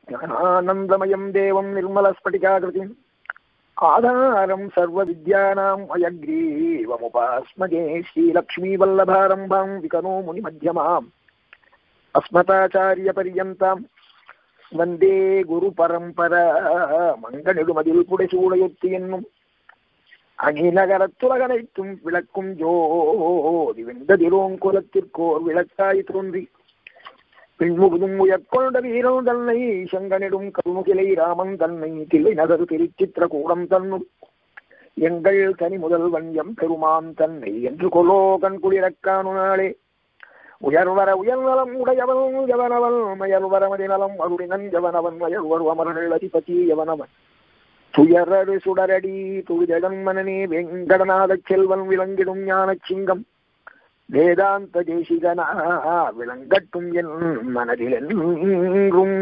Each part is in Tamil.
ஞானானந்தமயம் தேவம் நிர்மலஸ்பட்டிகாகிருதிம் ஆதாரம் சர்வ வித்யானாம் அயக்ரீவமுபாஸ்மஜே ஸ்ரீலக்ஷ்மீவல்லபாரம்பாம் விகனோ முனி மத்தியமாம் அஸ்மதாச்சாரிய பரியந்தாம் வந்தே குரு பரம்பர மங்கநெடுமதில் புடைசூடையொத்து என்னும் அணிநகரத்துலகனைத்தும் விளக்கும் ஜோதி வெந்ததிரோங்குலத்திற்கோர் விளக்காய் தோன்றி பின்முகுதும் உயர்கொண்ட வீரன் தன்னை செங்கனிடும் கருமுகிலை ராமன் தன்னை தில்லை நகர் திருச்சித்திர கூடம் தன்னும் எங்கள் தனி முதல் வண்யம் பெருமான் தன்னை என்று கொலோ கண் குளிரக்கானு நாளே உயர்வர உயர்நலம் உடையவன் எவனவன் மயர்வர மதிநலம் அருளினன் எவனவன் மயர்வர் அமர்கள் அதிபதி எவனவன் துயரடு சுடரடி துழிதழன் மனனே வெங்கடநாத செல்வன் விளங்கிடும் ஞானச் சிங்கம் வேதாந்த தேசிகனா விளங்கட்டும் என் மனதில் என்றும்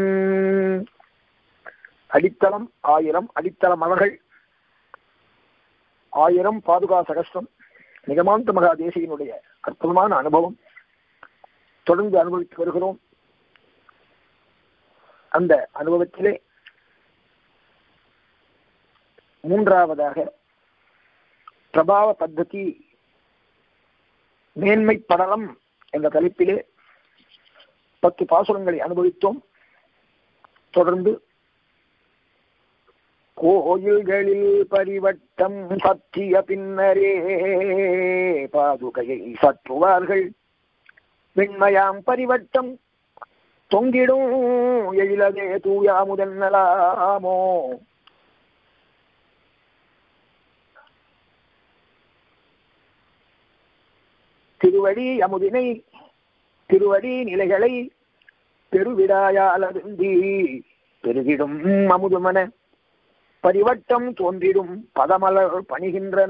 அடித்தளம் ஆயிரம் அடித்தள மலர்கள் ஆயிரம் பாதுகா சகஸ்ரம் நிகமாந்த மகா தேசிகனுடைய அற்புதமான அனுபவம் தொடர்ந்து அனுபவித்து வருகிறோம் அந்த அனுபவத்திலே மூன்றாவதாக பிரபாவ பத்ததி மேன்மை படலம் என்ற தலைப்பிலே பத்து பாசுரங்களை அனுபவித்தோம் தொடர்ந்து கோயில்களில் பரிவட்டம் பற்றிய பின்னரே பாதுகையை சற்றுவார்கள் வெண்மையாம் பரிவட்டம் தொங்கிடும் எழிலதே தூயா முதன்னலாமோ திருவடி அமுதினை திருவடி நிலைகளை பெருவிடாயாலருந்தி பெருகிடும் அமுதுமன பரிவட்டம் தோன்றிடும் பதமலர் பணிகின்றன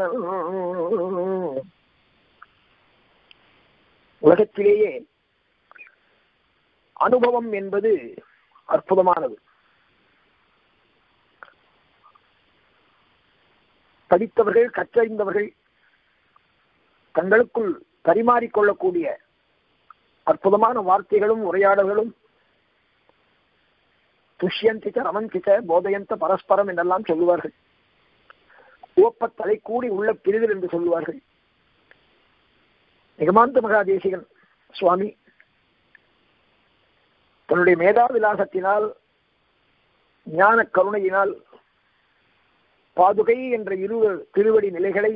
உலகத்திலேயே அனுபவம் என்பது அற்புதமானது படித்தவர்கள் கற்றறிந்தவர்கள் தங்களுக்குள் பரிமாறிக்கொள்ளக்கூடிய அற்புதமான வார்த்தைகளும் உரையாடல்களும் துஷ்யந்திச்ச ரமந்திச்ச போதயந்த பரஸ்பரம் என்றெல்லாம் சொல்லுவார்கள் உவப்ப தலை கூடி உள்ள பிரிதல் என்று சொல்லுவார்கள் நிகமாந்த மகாதேசிகன் சுவாமி தன்னுடைய மேதாவிலாசத்தினால் ஞான கருணையினால் பாதுகை என்ற இரு திருவடி நிலைகளை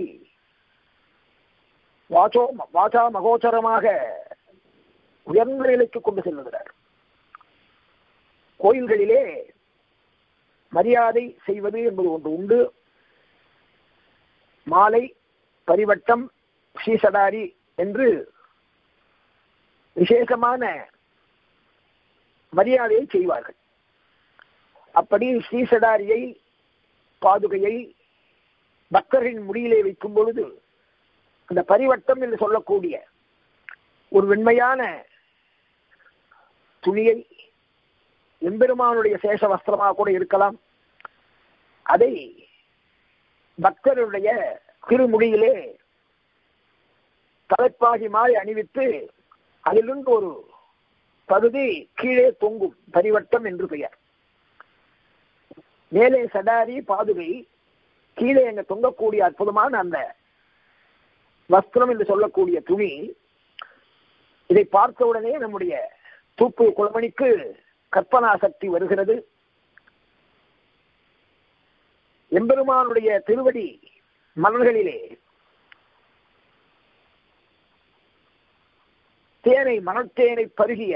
வாசோ வாசா மகோச்சரமாக உயர்ந்த நிலைக்கு கொண்டு செல்லுகிறார் கோயில்களிலே மரியாதை செய்வது என்பது ஒன்று உண்டு மாலை பரிவட்டம் ஸ்ரீசடாரி என்று விசேஷமான மரியாதையை செய்வார்கள் அப்படி ஸ்ரீசடாரியை பாதுகையை பக்தர்களின் முடியிலே வைக்கும் பொழுது அந்த பரிவட்டம் என்று சொல்லக்கூடிய ஒரு வெண்மையான துணியை எம்பெருமானுடைய சேஷ வஸ்திரமாக கூட இருக்கலாம் அதை பக்தருடைய திருமுடியிலே தலைப்பாகி மாறி அணிவித்து அதிலிருந்து ஒரு பகுதி கீழே தொங்கும் பரிவட்டம் என்று பெயர் மேலே சடாரி பாதுகை கீழே அங்க தொங்கக்கூடிய அற்புதமான அந்த வஸ்திரம் என்று சொல்லக்கூடிய துணி இதை பார்த்தவுடனே நம்முடைய தூப்பு குளமணிக்கு கற்பனா சக்தி வருகிறது எம்பெருமானுடைய திருவடி மலர்களிலே தேனை மணத்தேனை பருகிய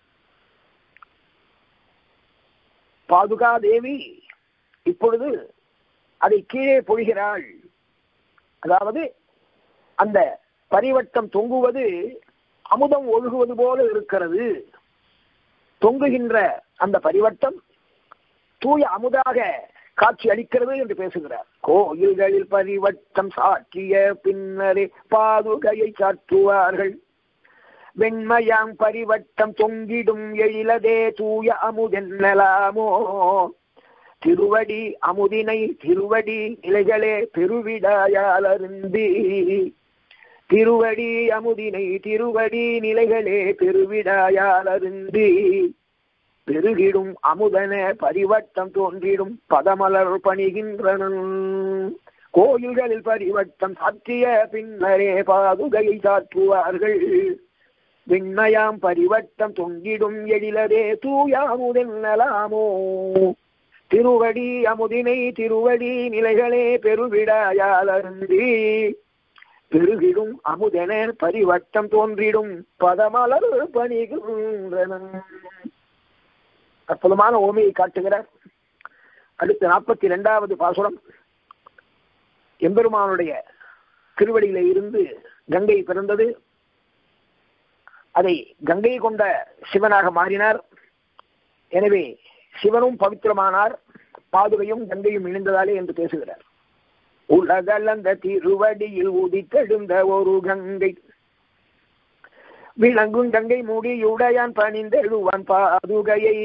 பாதுகா தேவி இப்பொழுது அதை கீழே பொழிகிறாள் அதாவது அந்த பரிவட்டம் தொங்குவது அமுதம் ஒழுகுவது போல இருக்கிறது தொங்குகின்ற அந்த பரிவட்டம் தூய அமுதாக காட்சி அளிக்கிறது என்று பேசுகிறார் கோயில்களில் பரிவட்டம் சாற்றிய பின்னரே பாதுகையை சாற்றுவார்கள் வெண்மையாம் பரிவட்டம் தொங்கிடும் எழிலதே தூய அமுதென்னலாமோ திருவடி அமுதினை திருவடி நிலைகளே பெருவிடாயாலருந்தி திருவடி அமுதினை திருவடி நிலைகளே பெருவிடாயாலருந்தி பெருகிடும் அமுதன பரிவட்டம் தோன்றிடும் பதமலர் பணிகின்றனன் கோயில்களில் பரிவட்டம் சாற்றிய பின்னரே பாதுகையை சாற்றுவார்கள் விண்ணயாம் பரிவட்டம் தொங்கிடும் எழிலரே தூயாமுதென்னலாமோ திருவடி அமுதினை திருவடி நிலைகளே பெருவிடாயாலருந்தி பெருகிடும் அமுதென பரிவட்டம் தோன்றிடும் பதமலர் பணிகின்றன அற்புதமான ஓமையை காட்டுகிறார் அடுத்து நாற்பத்தி இரண்டாவது பாசுரம் எம்பெருமானுடைய திருவடியில இருந்து கங்கை பிறந்தது அதை கங்கை கொண்ட சிவனாக மாறினார் எனவே சிவனும் பவித்திரமானார் பாதுகையும் கங்கையும் இணைந்ததாலே என்று பேசுகிறார் உலகளந்த திருவடியில் உதித்தெழுந்த ஒரு கங்கை விளங்கும் கங்கை முடியுடையான் பணிந்தெழுவான் பாதுகையை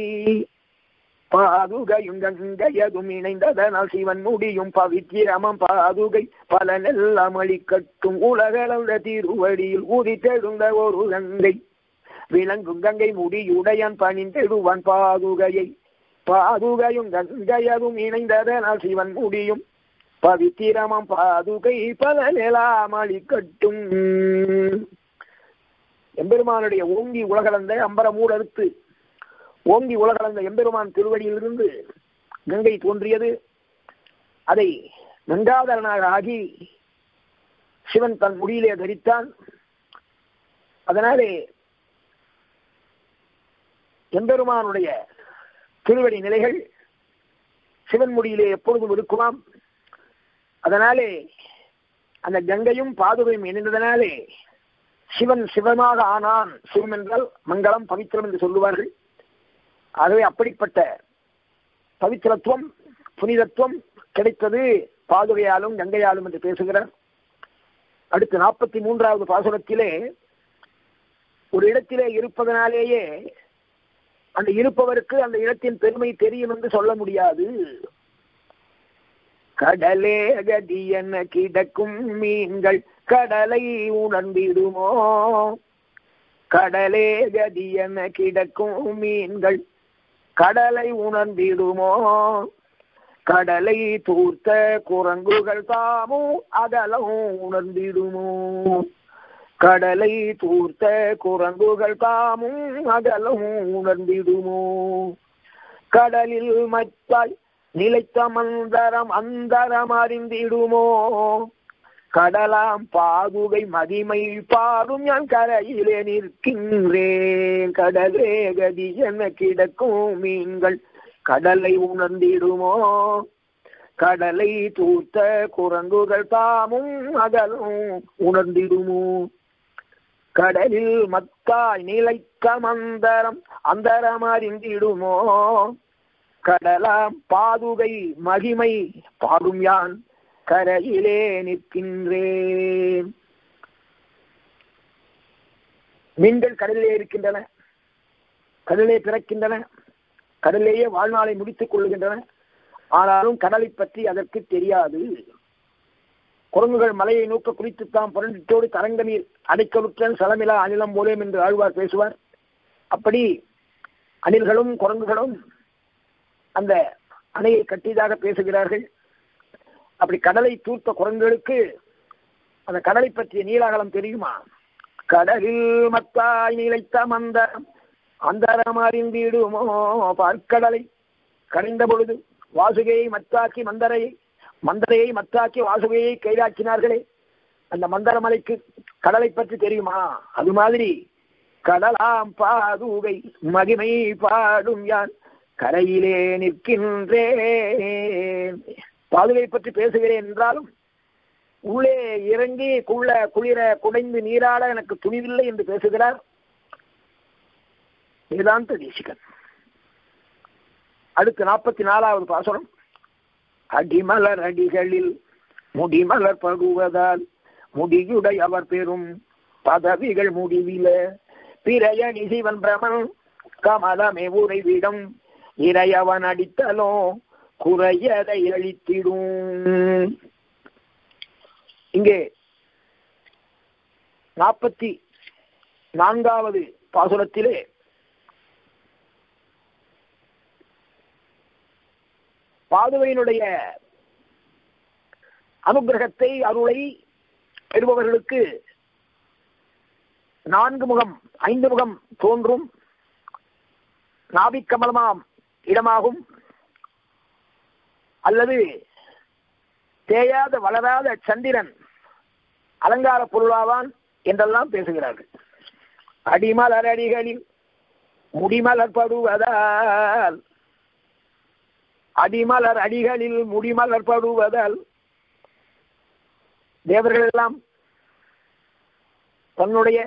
பாதுகையும் கங்கையதும் இணைந்ததனால் சிவன் முடியும் பவித்திரமம் பாதுகை பலனெல்லாம் அளிக்கட்டும் உலகளந்த திருவடியில் உதித்தெழுந்த ஒரு கங்கை விளங்கும் கங்கை முடியுடையான் பணிந்தெழுவான் பாதுகையை பாதுகையும் கங்கையதும் இணைந்ததனால் சிவன் முடியும் பவித்திரமம் பாதுகை பலனெல்லாம் அளிக்கட்டும் எம்பெருமானுடைய ஓங்கி உலகளந்த அம்பரமூர் அறுத்து ஓங்கி உலகளந்த எம்பெருமான் திருவடியிலிருந்து கங்கை தோன்றியது அதை கங்காதரனாக ஆகி சிவன் தன் முடியிலே தரித்தான் அதனாலே எம்பெருமானுடைய திருவடி நிலைகள் சிவன் முடியிலே எப்பொழுதும் இருக்குமாம் அதனாலே அந்த கங்கையும் பாதுகையும் இணைந்ததனாலே சிவன் சிவமாக ஆனான் சிவம் என்றால் மங்களம் பவித்திரம் என்று சொல்லுவார்கள் ஆகவே அப்படிப்பட்ட பவித்திரத்துவம் புனிதத்துவம் கிடைத்தது பாதுகையாலும் கங்கையாலும் என்று பேசுகிறார் அடுத்து நாற்பத்தி மூன்றாவது பாசுரத்திலே ஒரு இடத்திலே இருப்பதனாலேயே அந்த இருப்பவருக்கு அந்த இடத்தின் பெருமை தெரியும் என்று சொல்ல முடியாது கடலே கதி என கிடக்கும் மீன்கள் கடலை உணர்ந்திடுமோ கடலே கதி என கிடக்கும் மீன்கள் கடலை உணர்ந்திடுமோ கடலை தூர்த்த குரங்குகள் தாமும் அகலம் உணர்ந்திடுமோ கடலை தூர்த்த குரங்குகள் தாமும் அகலம் உணர்ந்திடுமோ கடலில் மச்சாய் நிலைத்த மந்தரம் அந்தரம் அறிந்திடுமோ கடலாம் பாதுகை மதிமை பாடும் நான் கரையிலே நிற்கின்றேன் கடலே கதி என கிடக்கும் மீன்கள் கடலை உணர்ந்திடுமோ கடலை தூர்த்த குரங்குகள் தாமும் அகலும் உணர்ந்திடுமோ கடலில் மத்தாய் நிலைத்த மந்தரம் அந்தரம் அறிந்திடுமோ கடலாம் பாதுகை மகிமை பாடும் யான் கரையிலே நிற்கின்றேன் மீன்கள் கடலிலே இருக்கின்றன கடலிலே பிறக்கின்றன கடலிலேயே வாழ்நாளை முடித்துக் கொள்ளுகின்றன ஆனாலும் கடலை பற்றி அதற்கு தெரியாது குரங்குகள் மலையை நோக்க குறித்துத்தான் புரண்டிட்டோடு தரங்க நீர் அடைக்கலுற்றன் சலமிலா அனிலம் போலேம் என்று ஆழ்வார் பேசுவார் அப்படி அணில்களும் குரங்குகளும் அந்த அணையை கட்டியதாக பேசுகிறார்கள் அப்படி கடலை தூர்த்த குரங்குகளுக்கு அந்த கடலை பற்றிய நீலாகலம் தெரியுமா கடலில் மத்தாய் நிலைத்த மந்தரம் அந்தரம் அறிந்திடுமோ பார்க்கடலை கடைந்த பொழுது வாசுகையை மத்தாக்கி மந்தரையை மந்தரையை மத்தாக்கி வாசுகையை கைதாக்கினார்களே அந்த மந்தரமலைக்கு கடலை பற்றி தெரியுமா அது மாதிரி கடலாம் பாதுகை மகிமை பாடும் யான் கரையிலே நிற்கின்றேன் பாதுகை பற்றி பேசுகிறேன் என்றாலும் உள்ளே இறங்கி குள்ள குளிர குடைந்து நீராட எனக்கு துணிவில்லை என்று பேசுகிறார் வேதாந்த தேசிகன் அடுத்து நாற்பத்தி நாலாவது பாசுரம் அடிமலர் அடிகளில் முடிமலர் பகுவதால் முடியுடை அவர் பெறும் பதவிகள் முடிவில பிறையணி சிவன் பிரமன் கமலமே உறைவிடம் இறையவன் அடித்தலோ குறையதை அழித்திடும் இங்கே நாற்பத்தி நான்காவது பாசுரத்திலே பாதுகையினுடைய அனுகிரகத்தை அருளை பெறுபவர்களுக்கு நான்கு முகம் ஐந்து முகம் தோன்றும் நாபிக்கமலமாம் இடமாகும் அல்லது தேயாத வளராத சந்திரன் அலங்கார பொருளாவான் என்றெல்லாம் பேசுகிறார்கள் அடிமலர் அடிகளில் முடிமலர் படுவதால் அடிமலர் அடிகளில் முடிமலர் படுவதால் தேவர்கள் எல்லாம் தன்னுடைய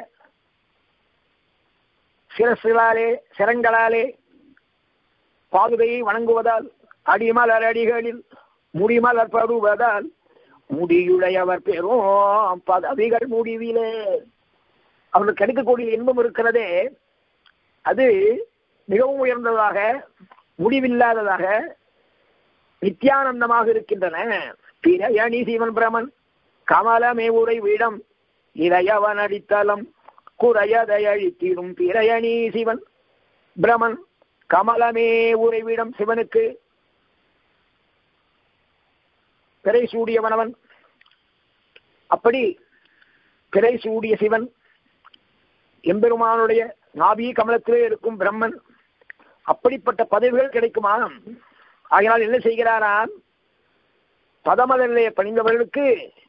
சிரசுகளாலே சிரங்களாலே பாதுகையை வணங்குவதால் அடிமலர் அடிகளில் முடிமலர் படுவதால் முடியுடையவர் பெறும் பதவிகள் முடிவிலே அவர்களுக்கு கிடைக்கக்கூடிய இன்பம் இருக்கிறதே அது மிகவும் உயர்ந்ததாக முடிவில்லாததாக நித்யானந்தமாக இருக்கின்றன பிரயணி சிவன் பிரமன் கமலமே உரை வீடம் இளையவன் அடித்தலம் குறையதை அழித்திடும் பிரயணி சிவன் பிரமன் கமலமே உறைவிடம் சிவனுக்கு பிறை சூடியவனவன் அப்படி பிறை சூடிய சிவன் எம்பெருமானுடைய நாபி கமலத்திலே இருக்கும் பிரம்மன் அப்படிப்பட்ட பதவிகள் கிடைக்குமா ஆகையால் என்ன செய்கிறாராம் பதமலரிலே பணிந்தவர்களுக்கு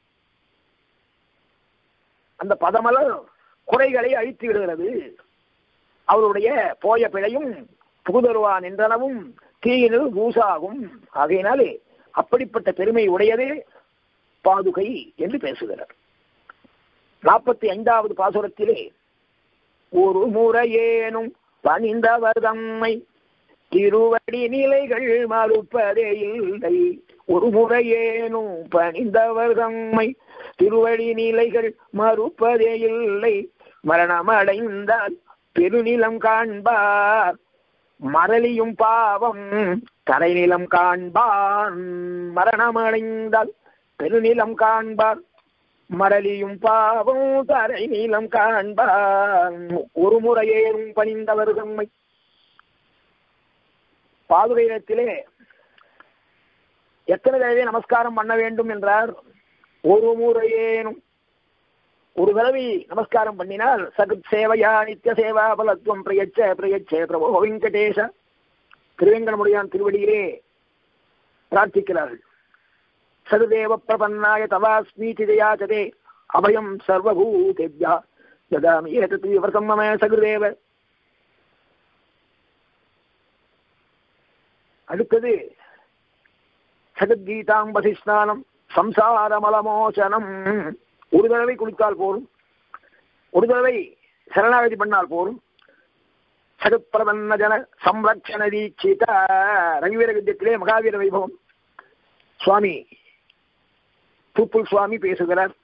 அந்த பதமலர் குறைகளை அழித்து விடுகிறது அவருடைய போய பிழையும் புகுதருவான் என்றனவும் தீயினில் பூசாகும் ஆகையினாலே அப்படிப்பட்ட பெருமை உடையதே பாதுகை என்று பேசுகிறார் நாற்பத்தி ஐந்தாவது பாசுரத்திலே ஒரு முறையேனும் பணிந்தவர் தம்மை திருவடி நிலைகள் மறுப்பதே இல்லை ஒரு முறையேனும் பணிந்தவர் தம்மை திருவடி நிலைகள் மறுப்பதே இல்லை மரணமடைந்தால் பெருநிலம் காண்பார் மரளியும் பாவம் தரைநிலம் காண்பான் மரணமடைந்தால் பெருநிலம் காண்பார் மரளியும் பாவம் தரை நீளம் காண்பான் ஒரு முறையேறும் பணிந்தவர் தம்மை பாதுகையிடத்திலே எத்தனை தடவை நமஸ்காரம் பண்ண வேண்டும் என்றார் ஒரு முறையேனும் ஒரு தடவை நமஸ்காரம் பண்ணினால் சகத் சேவையா நித்திய சேவா பலத்துவம் பிரியச்ச பிரியச்சே பிரபோ வெங்கடேஷ திருவேங்கடமுடியான் திருவடியிலே பிரார்த்திக்கிறார்கள் சதுதேவ பிரபன்னாய தவாஸ்மீதி தயாச்சதே அபயம் சர்வபூதேபியா ததாமி ஏதத் விவரதம் மம சகுதேவ அடுத்தது சகத்கீதாம்பதி ஸ்நானம் சம்சாரமலமோசனம் ஒரு தடவை குளித்தால் போரும் ஒரு தடவை சரணாகதி பண்ணால் போரும் சகத்பிரபன்ன ஜன சம்ரட்சண தீட்சித ரவிவீர வித்தியத்திலே மகாவீர வைபவம் சுவாமி தூப்புல் சுவாமி பேசுகிறார்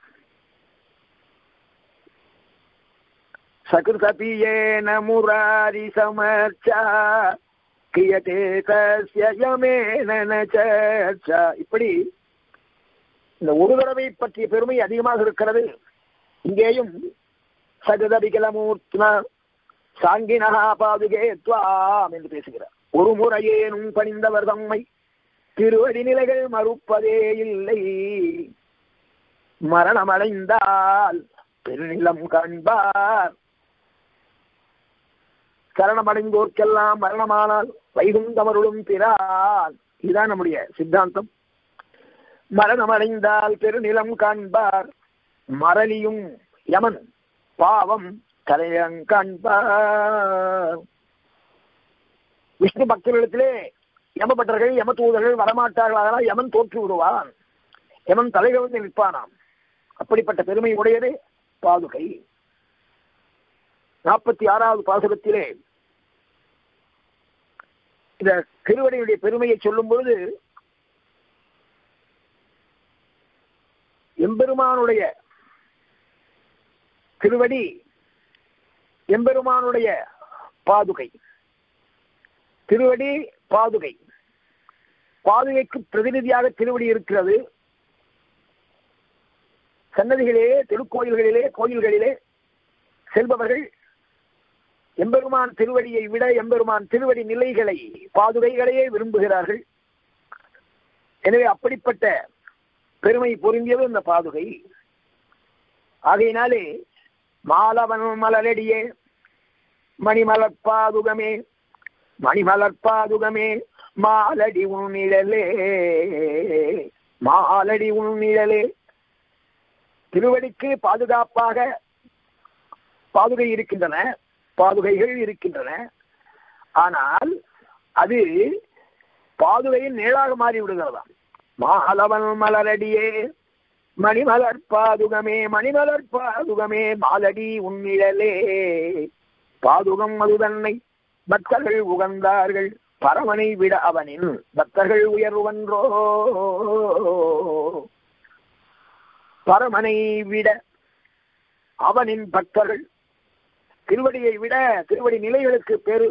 சகிருதபியேன முராரி சமர்ச்சா கிரியதே தஸ்ய யமேன ந சர்ச்சா இப்படி இந்த ஒரு தடவை பற்றிய பெருமை அதிகமாக இருக்கிறது இங்கேயும் சகதபிகலமூர்த்தினா சாங்கினஹா பாதுகே துவாம் என்று பேசுகிறார் ஒரு முறையேனும் பணிந்தவர் தம்மை திருவடி நிலைகள் மறுப்பதே இல்லை மரணமடைந்தால் பெருநிலம் காண்பார் சரணமடைந்தோர்க்கெல்லாம் மரணமானால் வைகுந்தமருளும் பிறான் இதுதான் நம்முடைய சித்தாந்தம் மரணமடைந்தால் பெருநிலம் காண்பார் மரளியும் யமன் பாவம் கரையங் காண்பார் விஷ்ணு பக்தர்களிடத்திலே யமபட்டர்கள் யம தூதர்கள் வரமாட்டார்களாக யமன் தோற்று விடுவான் யமன் தலைகவிழ்ந்து நிற்பானாம் அப்படிப்பட்ட பெருமை உடையதே பாதுகை நாற்பத்தி ஆறாவது பாசுரத்திலே இந்த திருவடியுடைய பெருமையை சொல்லும் பொழுது எம்பெருமானுடைய திருவடி எம்பெருமானுடைய பாதுகை திருவடி பாதுகை பாதுகைக்கு பிரதிநிதியாக திருவடி இருக்கிறது சன்னதிகளிலே திருக்கோயில்களிலே கோயில்களிலே செல்பவர்கள் எம்பெருமான் திருவடியை விட எம்பெருமான் திருவடி நிலைகளை பாதுகைகளையே விரும்புகிறார்கள் எனவே அப்படிப்பட்ட பெருமை பொருந்தியது இந்த பாதுகை ஆகையினாலே மாலவன் மலரடியே மணிமலர் பாதுகமே மணிமலர் பாதுகமே மாலடி உன்னிழலே மாலடி உன்னிழலே திருவடிக்கு பாதுகாப்பாக பாதுகை இருக்கின்றன பாதுகைகள் இருக்கின்றன ஆனால் அது பாதுகையின் நிழலாக மாறி விடுகிறதாம் மாலவன் மலரடியே மணிமலர் பாதுகமே மணிமலர் பாதுகமே மாலடி உன்னிழலே பாதுகம் அது தன்னை பக்தர்கள் உகந்தார்கள் பரமனை விட அவனின் பக்தர்கள் உயர்வன்றோ பரமனை விட அவனின் பக்தர்கள் திருவடியை விட திருவடி நிலைகளுக்கு பேரு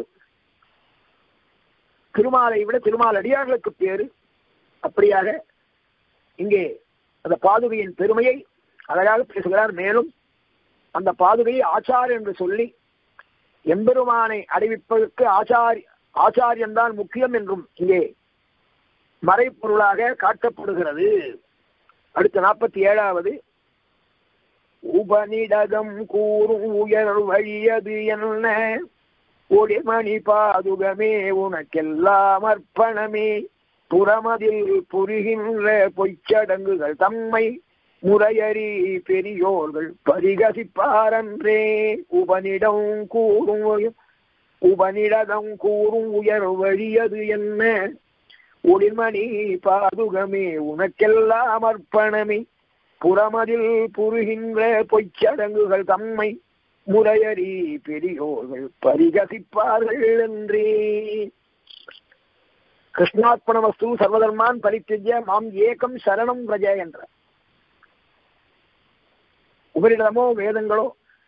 திருமாலை விட திருமால் அடியார்களுக்கு பேரு அப்படியாக இங்கே அந்த பாதுகையின் பெருமையை அழகாக பேசுகிறார் மேலும் அந்த பாதுகையை ஆச்சார் என்று சொல்லி எம்பெருமானை அறிவிப்பதற்கு ஆச்சாரி ஆச்சாரியன்தான் முக்கியம் என்றும் இங்கே மறைப்பொருளாக காட்டப்படுகிறது அடுத்த நாற்பத்தி ஏழாவது உபநிடகம் கூறும் உயர் வழியது என்ன ஒளிமணி பாதுகமே உனக்கெல்லாம் அர்ப்பணமே புறமதில் புரிகின்ற பொய்ச்சடங்குகள் தம்மை முறையறி பெரியோர்கள் பரிகசிப்பாரன்றே உபனிடம் கூறும் உபனிடதம் கூறும் உயர் வழியது என்ன ஒளிமணி பாதுகமே உனக்கெல்லாம் அர்ப்பணமே புறமதில் புரிகின்ற பொய்ச்சடங்குகள் தம்மை முறையறி பெரியோர்கள் பரிகசிப்பார்கள் என்றே கிருஷ்ணாத்மன வஸ்து சர்வதர்மான் பரித்திய மாம் ஏகம் சரணம் பிரஜ என்ற உபரிடமோ வேதங்களோ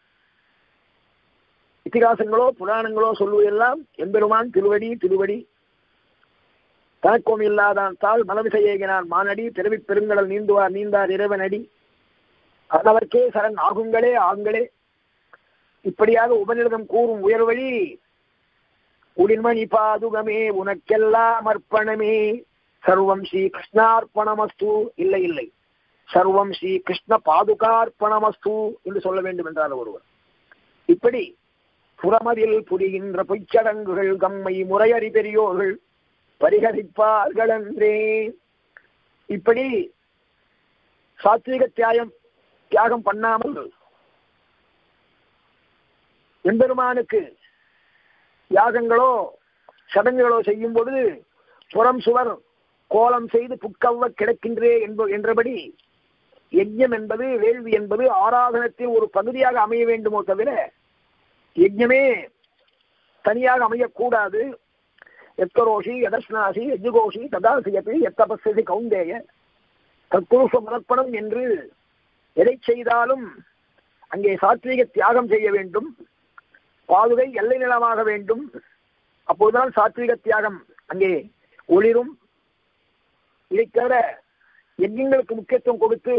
இத்திகாசங்களோ புராணங்களோ சொல்வதெல்லாம் எம்பெருமான் திருவடி திருவடி தனக்கும் இல்லாதான் தாள் மனவிசையேகினான் மானடி பிறவி பெருங்கடல் நீந்துவார் நீந்தார் இறைவனடி அதவர்க்கே சரண் ஆகுங்களே ஆங்களே இப்படியாக உபநிடதம் கூறும் உயர்வழி உடின்மணி பாதுகமே உனக்கெல்லாம் அர்ப்பணமே சர்வம் ஸ்ரீ கிருஷ்ணார்ப்பணமஸ்து இல்லை இல்லை சர்வம் ஸ்ரீ கிருஷ்ண பாதுகார்ப்பணமஸ்து என்று சொல்ல வேண்டும் என்றார் ஒருவர் இப்படி புறமதில் புரிகின்ற பொய்ச்சடங்குகள் கம்மை முறையறி பெரியோர்கள் பரிகரிப்பார்கள் என்றே இப்படி சாத்விக தியாயம் தியாகம் பண்ணாமல் எம்பெருமானுக்கு யாகங்களோ சடங்குகளோ செய்யும் பொழுது புறம் சுவர் கோலம் செய்து புக்கவ்வ கிடக்கின்றே என்ப என்றபடி யஜ்யம் என்பது வேள்வி என்பது ஆராதனத்தின் ஒரு பகுதியாக அமைய வேண்டுமோ தவிர யஜ்யமே தனியாக அமையக்கூடாது எத்தரோஷி எதர்ஷ்னாசி யஜுகோஷி ததாசியப்பி எத்தபஸ்தி கவுந்தேய தற்குருஷ மனப்பணம் என்று எதை செய்தாலும் அங்கே சாத்வீக தியாகம் செய்ய வேண்டும் பாதுகை எல்லை நிலமாக வேண்டும் அப்போதுதான் சாத்வீக தியாகம் அங்கே ஒளிரும் இதை தவிர யஜ்யங்களுக்கு முக்கியத்துவம் கொடுத்து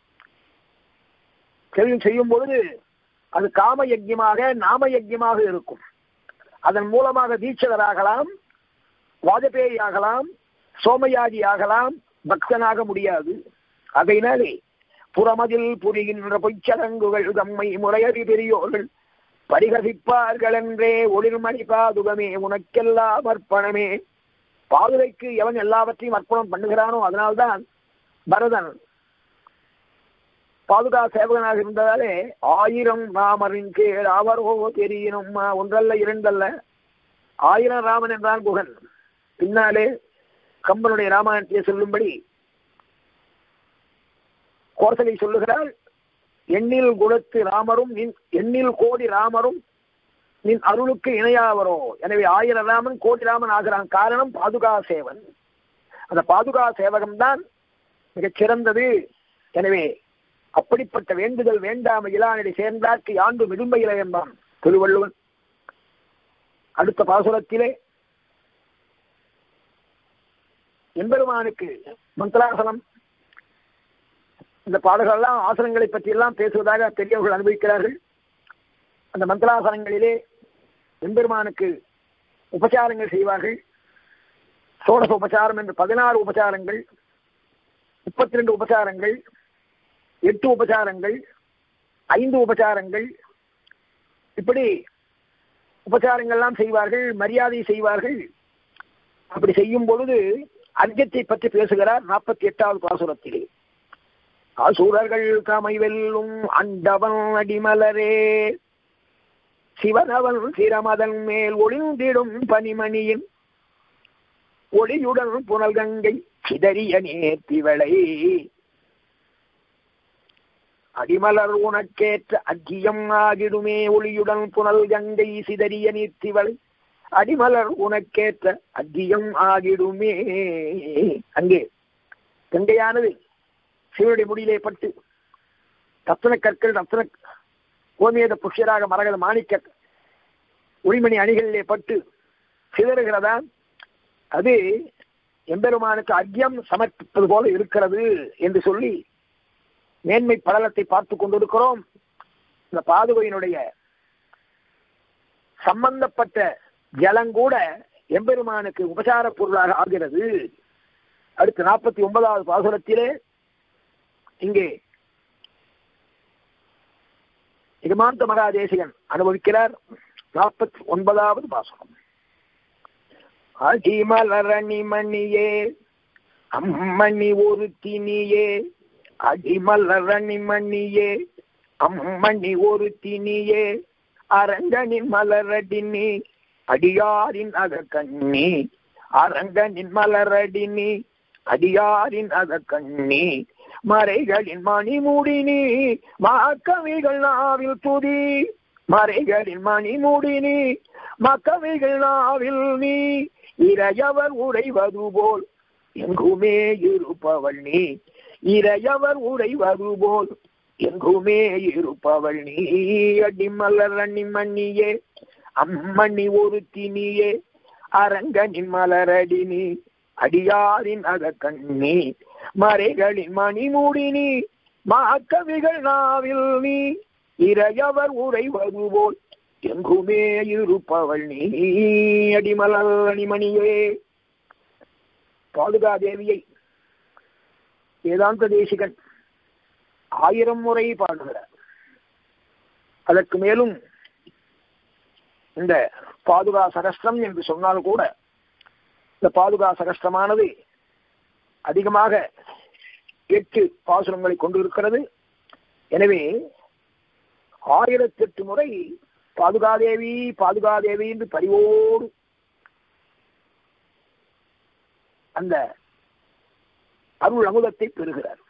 செல்லும் செய்யும் பொழுது அது காம யஜ்யமாக நாம யஜ்யமாக இருக்கும் அதன் மூலமாக தீட்சகராகலாம் வாஜபேயி ஆகலாம் சோமயாஜி ஆகலாம் பக்தனாக முடியாது அதையினாலே புறமதில் புரிகின்ற பொய்ச்சடங்குகள் தம்மை முறையறி பெரியோர்கள் பரிகசிப்பார்கள் என்றே ஒளிர்மணி பாதுகமே உனக்கெல்லாம் அர்ப்பணமே பாதுகைக்கு எவன் எல்லாவற்றையும் அர்ப்பணம் பண்ணுகிறானோ அதனால்தான் பரதன் பாதுகா சேவகனாக இருந்ததாலே ஆயிரம் ராமரின் கீழ் அவரோ தெரியணும் ஒன்றல்ல இரண்டல்ல ஆயிரம் ராமன் என்றான் குகன் பின்னாலே கம்பனுடைய ராமாயணத்தை சொல்லும்படி கோசலை சொல்லுகிறாள் எண்ணில் குணத்து ராமரும் நின் எண்ணில் கோடி ராமரும் நின் அருளுக்கு இணையாவரோ எனவே ஆயிரம் ராமன் கோடி ராமன் ஆகிறான் காரணம் பாதுகா சேவன் அந்த பாதுகா சேவகம்தான் மிகச் சிறந்தது எனவே அப்படிப்பட்ட வேண்டுதல் வேண்டாம இலானடி சேர்ந்தார்க்கு யாண்டு விடும்பையில என்பான் திருவள்ளுவன் அடுத்த பாசுரத்திலே எம்பெருமானுக்கு மந்திராசனம் இந்த பாடல்கள்லாம் ஆசனங்களை பற்றி எல்லாம் பேசுவதாக பெரியவர்கள் அனுபவிக்கிறார்கள் அந்த மந்திராசனங்களிலே எம்பெருமானுக்கு உபச்சாரங்கள் செய்வார்கள் சோடச உபச்சாரம் என்று பதினாறு உபச்சாரங்கள் முப்பத்தி ரெண்டு உபசாரங்கள் எட்டு உபசாரங்கள் ஐந்து உபசாரங்கள் இப்படி உபசாரங்கள்லாம் செய்வார்கள் மரியாதை செய்வார்கள் அப்படி செய்யும் பொழுது அர்க்கத்தை பற்றி பேசுகிறார் நாற்பத்தி எட்டாவது பாசுரத்திலே அசுரர்கள் கமை வெல்லும் அண்டவன் அடிமலரே சிவனவன் சிரமதன் மேல் ஒளிந்திடும் பனிமணியின் ஒளியுடன் புனல் கங்கை சிதறிய நேர்த்திவளை அடிமலர் உனக்கேற்ற அக்கியம் ஆகிடுமே ஒளியுடன் புனல் கங்கை சிதறிய நீர்த்திவளை அடிமலர் உனக்கேற்ற அக்கியம் ஆகிடுமே அங்கே கங்கையானது சிவனுடைய முடியிலே பட்டு ரத்தன கற்கள் ரத்தன கோமியத புஷ்யராக மரகத மாணிக்க ஒளிமணி அணிகளிலே பட்டு சிதறுகிறதா அது எம்பெருமானுக்கு அர்க்கியம் சமர்ப்பிப்பது போல இருக்கிறது என்று சொல்லி மேன்மை படலத்தை பார்த்து கொண்டிருக்கிறோம் இந்த பாதுகையினுடைய சம்பந்தப்பட்ட ஜலங்கூட எம்பெருமானுக்கு உபசார பொருளாக ஆகிறது அடுத்து நாற்பத்தி ஒன்பதாவது பாசுரத்திலே இங்கே நிகமாந்த மகாதேசிகன் அனுபவிக்கிறார் நாற்பத்தி ஒன்பதாவது பாசுரம் அடிமலரணி மணியே அம்மணி ஒரு தினியே அடிமலரணி மணியே அம்மணி ஒரு தினியே அரங்கனின் மலரடினி அடியாரின் அகக்கண்ணி அரங்கனின் மலரடினி அடியாரின் அகக்கண்ணி மறைகளின் மணிமுடினி மாக்கவிகள் நாவில் துதி மறைகளின் மணிமுடினி மக்கவிகள் நாவில் நீ இறையவர் உடைவது போல் எங்குமே இருப்பவள் நீ இறையவர் உடைவது போல் எங்குமே இருப்பவள் நீ அடிமலர் அண்ணி மண்ணியே அம்மணி ஒரு தினியே அரங்கனின் மலரடி நீ அடியாரின் அகக்கண்ணி மறைகளின் மணிமூடினி மாக்கவிகள் நாவில் நீ இறையவர் உறைவது போல் எங்குமே இருப்பவள் நீ அடிமலர் அணிமணியே பாதுகா தேவியை வேதாந்த தேசிகன் ஆயிரம் முறை பாடுகிறார் அதற்கு மேலும் இந்த பாதுகா சகஸ்திரம் என்று சொன்னால் கூட இந்த பாதுகா சகஸ்திரமானது அதிகமாக எட்டு பாசுரங்களை கொண்டிருக்கிறது எனவே ஆயிரத்தெட்டு முறை பாதுகாதேவி பாதுகாதேவி என்று பரிவோடு அந்த அருள் அமுதத்தை பெறுகிறார்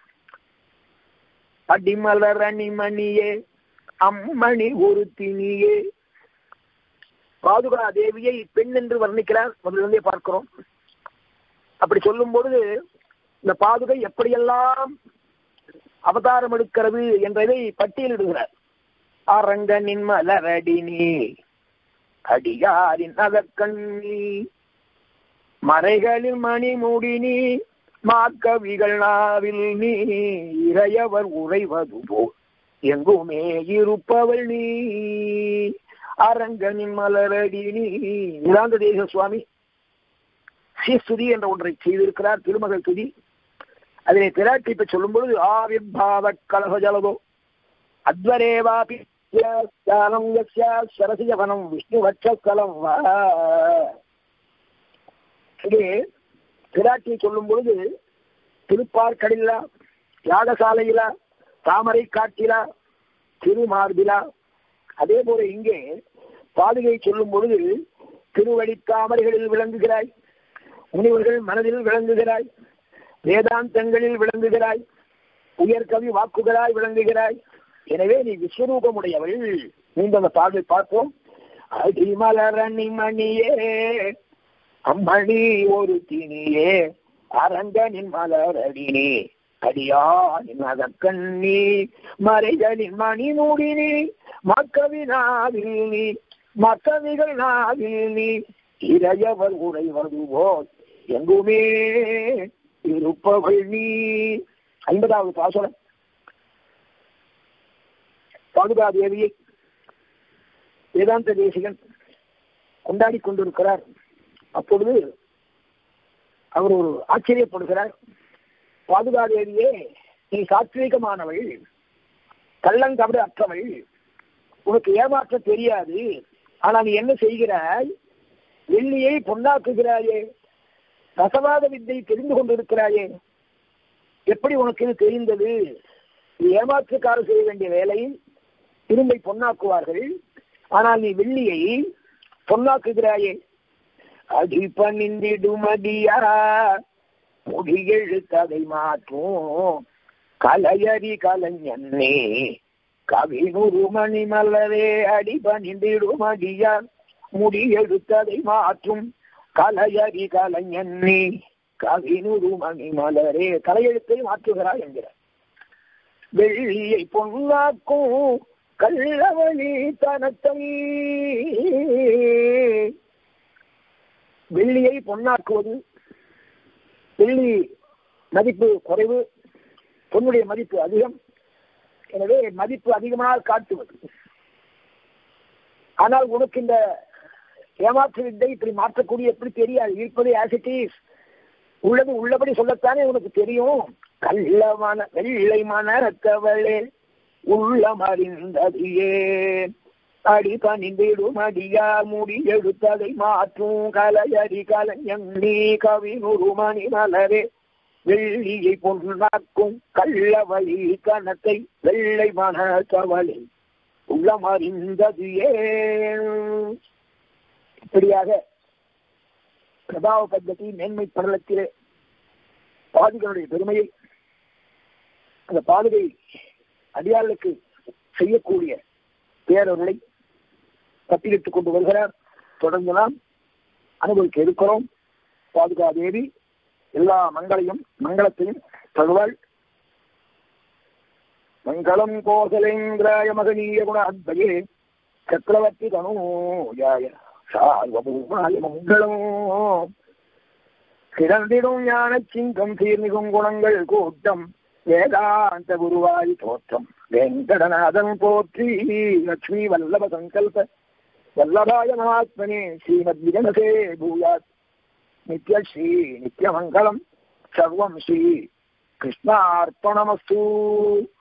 அடிமலர் அணிமணியே அம்மணி ஒரு திணியே பாதுகா தேவியை பெண் என்று வர்ணிக்கிறார் முதலிருந்தே பார்க்கிறோம் அப்படி சொல்லும் பொழுது இந்த பாதுகை எப்படியெல்லாம் அவதாரம் எடுக்கிறது என்றதை பட்டியலிடுகிறார் அரங்கனின் மலரடினி அடியாரின் அதற்கண்ணி மறைகளில் மணி மூடினி மாக்கவிகள் நாவில் நீ இறையவர் உறைவது போல் எங்குமே இருப்பவள் நீ அரங்கனின் மலரடி நீ நிலாந்த தேச சுவாமி ஸ்ரீஸ்துதி என்ற ஒன்றை செய்திருக்கிறார் திருமகள் துதி அதனை பிராட்டி இப்ப சொல்லும் பொழுது ஆவிர்பாவ கலக ஜலதோ அத்வரேவாபி சரசிஜவனம் விஷ்ணு வட்சஸ்தலம் வா இங்கே பிராட்டியை சொல்லும் பொழுது திருப்பார்கடிலா யாகசாலையிலா தாமரை காட்டிலா திருமார்பிலா அதே போல இங்கே பாதுகை சொல்லும் பொழுது திருவடி தாமரைகளில் விளங்குகிறாய் முனிவர்கள் மனதில் விளங்குகிறாய் வேதாந்தங்களில் விளங்குகிறாய் உயர்கவி வாக்குகளாய் விளங்குகிறாய் எனவே நீ விஸ்வரூபமுடையவள் மீண்டும் அந்த பாடலை பார்ப்போம் அடிமலரணி மணியே அம்மணி ஒரு திணியே அரங்கனின் மலரடினே அடியானின் அதற்கண்ணி மறைகளின் மணி மூடினி மக்கவி நாவில் நீ மக்கவிகள் நாவில் நீ இறையவர் உறைவது போல் எங்குமே இருப்பவள் நீ ஐம்பதாவது பாசுரம் பாதுகா தேவியை வேதாந்த தேசிகன் கொண்டாடி கொண்டிருக்கிறார் அப்பொழுது அவர் ஒரு ஆச்சரியப்படுகிறார் பாதுகாதேவியே நீ சாத்வீகமானவள் கள்ளங்கபடு அற்றவள் உனக்கு ஏமாற்ற தெரியாது ஆனா நீ என்ன செய்கிறாய் வெள்ளியை பொன்னாக்குகிறாயே ரசவாத வித்தை தெரிந்து கொண்டிருக்கிறாயே எப்படி உனக்கு இது தெரிந்தது இது ஏமாற்றுக்காரர் செய்ய வேண்டிய வேலை இரும்பை பொன்னாக்குவார்கள் ஆனால் நீ வெள்ளியை பொன்னாக்குகிறாயே அடிப்பணிந்திடுமடியா முடியெழுத்ததை மாற்றும் கலையறி கலைஞன்னே கவினுரு மணி மலரே அடிபணிந்திடுமடியா முடியெழுத்ததை மாற்றும் கலையறி கலைஞன்னே கவினுரு மணி மலரே கலையெழுத்தை மாற்றுகிறார் என்கிறார் வெள்ளியை பொன்னாக்கும் கள்ளவழி தனத்தை வெள்ளியை பொன்னாக்குவது வெள்ளி மதிப்பு குறைவு பொன்னுடைய மதிப்பு அதிகம் எனவே மதிப்பு அதிகமாக காட்டுவது ஆனால் உனக்கு இந்த ஏமாற்று வித்தை இப்படி மாற்றக்கூடிய எப்படி தெரியாது இருப்பது ஆசிட்டிஸ் உள்ளது உள்ளபடி சொல்லத்தானே உனக்கு தெரியும் கள்ளமான வெள்ளை மனத்தவளே உள்ளம் அறிந்தது ஏன் அடி பணிந்திடும் அடியார் முடி எடுத்ததை மாற்றும் கலையடி கலைஞன் நீ கவினுரு மணி மலரே வெள்ளியை பொன்னாக்கும் கள்ள வழி கணத்தை வெள்ளை மனத்தவளை உள்ளம் அறிந்தது ஏன் இப்படியாக பிரபாவ பద్ధதி மேன்மை படலத்திலே பாதுகளுடைய பெருமையை அந்த பாதுகை அடியார்களுக்கு செய்யக்கூடிய பேரவர்களை பட்டியலிட்டுக் கொண்டு வருகிறார் தொடர்ந்து நாம் அனுபவிக்க இருக்கிறோம் பாதுகா தேவி எல்லா மங்களையும் மங்களத்தையும் தருவாள் மங்களம் கோசலேந்திராய மகனீய குணாத்பயே சக்கரவர்த்தி தனூஜாய சார்வபூமாய மங்களம் சிறந்திடும் ஞான சிங்கம் சீர்மிகும் குணங்கள் கூட்டம் வேதாந்த குருவாய் தோற்றம் வெங்கடநாதன் போற்றி லட்சுமி வல்லப சங்கல்ப வல்லபாய மகாத்மனே ஸ்ரீமத் விஜனசே பூயாத் நித்ய ஸ்ரீ நித்யமங்கலம் சர்வம் ஸ்ரீ கிருஷ்ணார்ப்பணமஸ்து